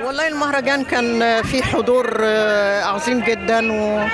والله المهرجان كان فيه حضور آه، عظيم جدا و...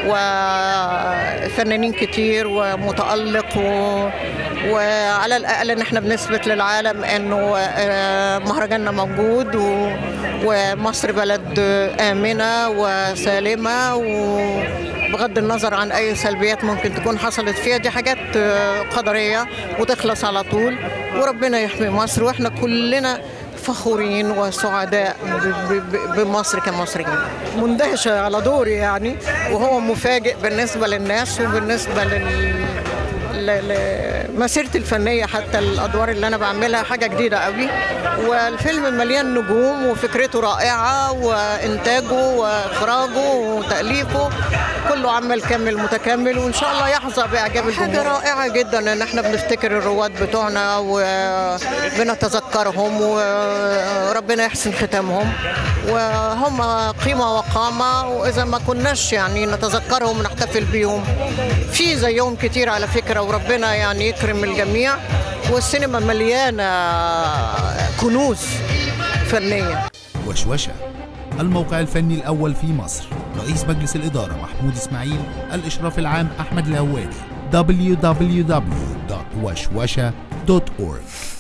وفنانين كتير ومتألق و... وعلى الأقل إن احنا بنثبت للعالم إنه آه، مهرجاننا موجود و... ومصر بلد آمنة وسالمة وبغض النظر عن أي سلبيات ممكن تكون حصلت فيها دي حاجات آه، قدرية وتخلص على طول وربنا يحمي مصر وإحنا كلنا فخورين وسعداء ب- ب- بمصر كمصريين مندهشة على دوري يعني وهو مفاجئ بالنسبة للناس وبالنسبة لل ل- لمسيرتي الفنية حتى الأدوار اللي أنا بعملها حاجة جديدة قوي والفيلم مليان نجوم وفكرته رائعة وإنتاجه وإخراجه وتأليفه كله عمل كامل متكامل وإن شاء الله يحظى بإعجاب الجمهور حاجة رائعة جدا إن إحنا بنفتكر الرواد بتوعنا وبنتذكرهم وربنا يحسن ختامهم وهم قيمة وقامة وإذا ما كناش يعني نتذكرهم ونحتفل بيهم في زيهم كتير على فكرة وربنا يعني يكرم الجميع والسينما مليانة كنوز فنية وشوشة الموقع الفني الأول في مصر رئيس مجلس الإدارة محمود إسماعيل الإشراف العام أحمد الهوادي www.وشوشة.org